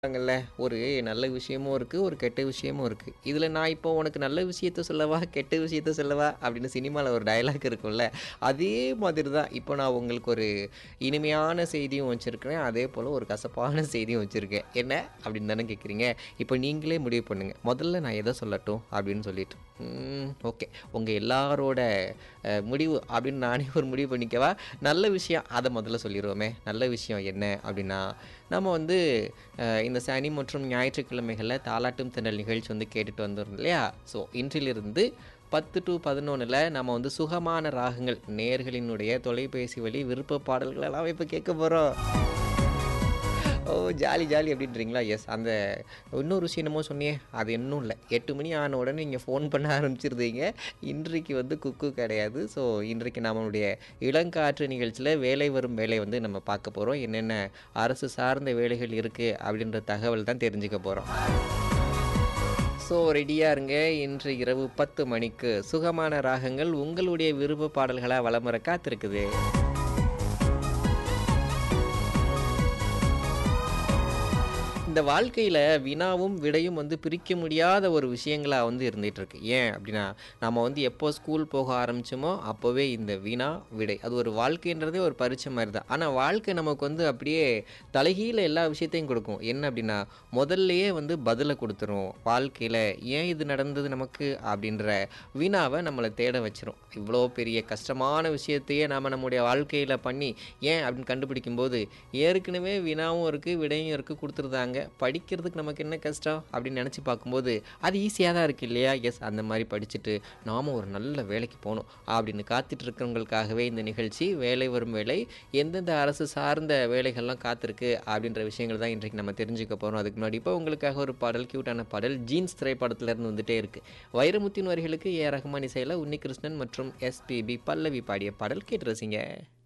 ங்கல்ல ஒரு நல்ல விஷயமும் இருக்கு, ஒரு கெட்ட விஷயமும் இருக்கு. இதுல நான் இப்போ உனக்கு நல்ல விஷயத்த சொல்லவா? கெட்ட விஷயத்த சொல்லவா? அப்படின்னு சினிமால ஒரு டயலாக் இருக்கும்ல. அதே மாதிரி தான் இப்போ நான் உங்களுக்கு ஒரு இனிமையான செய்தியும் வச்சிருக்கிறேன். அதே போல ஒரு கசப்பான செய்தியும் வச்சிருக்கேன். என்ன அப்படின்னு தானே கேட்குறீங்க? இப்போ நீங்களே முடிவு பண்ணுங்க. முதல்ல நான் எத சொல்லட்டும் அப்படின்னு சொல்லிட்டு. ம் ஓகே. உங்க எல்லாரோட அ முடிவு அப்படின்னு நானே ஒரு முடிவு பண்ணிக்கவா? நல்ல விஷயம் அத முதல்ல சொல்லிருவோமே. நல்ல விஷயம் என்ன அப்படின்னா, நம்ம வந்து அ இந்த சனி மற்றும் ஞாயிற்றுக்கிழமைகள்ல தாலாட்டும் தென்றல் நிகழ்ச்சி வந்து கேட்டுட்டு வந்தோம் இல்லையா? ஸோ இன்றிலிருந்து 10 டூ 11ல நம்ம வந்து சுகமான ராகங்கள் நேயர்களினுடைய தொலைபேசி வழி விருப்ப பாடல்களெல்லாம் இப்போ கேட்க போறோம். ஓ! ஜாலி ஜாலி அப்படின்றீங்களா? எஸ். அந்த இன்னொரு விஷயம் என்னமோ சொன்னியே, அது இன்னும் இல்ல. 8 மணி ஆன உடனே நீங்க ஃபோன் பண்ண ஆரம்பிச்சிருந்தீங்க. இன்றைக்கு வந்து குக்கு கிடையாது. ஸோ இன்றைக்கு நம்மளுடைய இளங்காற்று நிகழ்ச்சியில வேலை வரும் வேலை வந்து நம்ம பார்க்க போறோம். என்னென்ன அரசு சார்ந்த வேலைகள் இருக்கு அப்படின்ற தகவல் தான் தெரிஞ்சுக்க போறோம். ஸோ ரெடியா இருங்க. இன்று இரவு 10 மணிக்கு சுகமான ராகங்கள் உங்களுடைய விருப்ப பாடல்களா வலம் வர காத்திருக்குது. இந்த வாழ்க்கையில வினாவும், விடையும் வந்து பிரிக்க முடியாத ஒரு விஷயங்களா வந்து இருந்துட்டு இருக்கு. ஏன் அப்படின்னா, நம்ம வந்து எப்போ ஸ்கூல் போக ஆரம்பிச்சோமோ, அப்போவே இந்த வினா, விடை அது ஒரு வாழ்க்கைன்றதே ஒரு பரீட்சை மாரி தான். ஆனா வாழ்க்கை நமக்கு வந்து அப்படியே தலைகீழ எல்லா விஷயத்தையும் கொடுக்கும். என்ன அப்படின்னா, முதல்லயே வந்து பதில குடுத்துரும். வாழ்க்கையில ஏன் இது நடந்தது நமக்கு அப்படின்ற வினாவ நம்மள தேட வச்சுரும். இவ்வளோ பெரிய கஷ்டமான விஷயத்தையே நாம நம்முடைய வாழ்க்கையில பண்ணி, ஏன் அப்படின்னு கண்டுபிடிக்கும்போது, ஏற்கனவே வினாவும் இருக்கு, விடையும் இருக்கு குடுத்துருந்தாங்க. படிக்கிறதுக்கு நமக்கு என்ன கஷ்டம் அப்படின்னு நெனச்சு பார்க்கும்போது, அது ஈஸியா தான் இருக்கு இல்லையா? எஸ் அந்த மாரி படிச்சுட்டு, நாம ஒரு நல்ல வேலைக்கு போணும் அப்படின்னு காத்துட்டு இருக்கிறவங்களுக்காகவே இந்த நிகழ்ச்சி வேலை வரும் வேலை. எந்தெந்த அரசு சார்ந்த வேலைகள்லாம் காத்திருக்கு அப்படின்ற விஷயங்கள் தான் இன்றைக்கு நம்ம தெரிஞ்சுக்க போறோம். அதுக்கு முன்னாடி இப்போ உங்களுக்காக ஒரு பாடல், கியூட்டான பாடல் ஜீன்ஸ் திரைப்படத்திலிருந்து வந்துட்டே இருக்கு. வைரமுத்துவின் வரிகளுக்கு ஏ. ஆர். ரஹ்மான் இசையில உன்னிகிருஷ்ணன் மற்றும் எஸ்.பி.பி. பல்லவி பாடிய பாடல் கேட்டு ரசிங்க.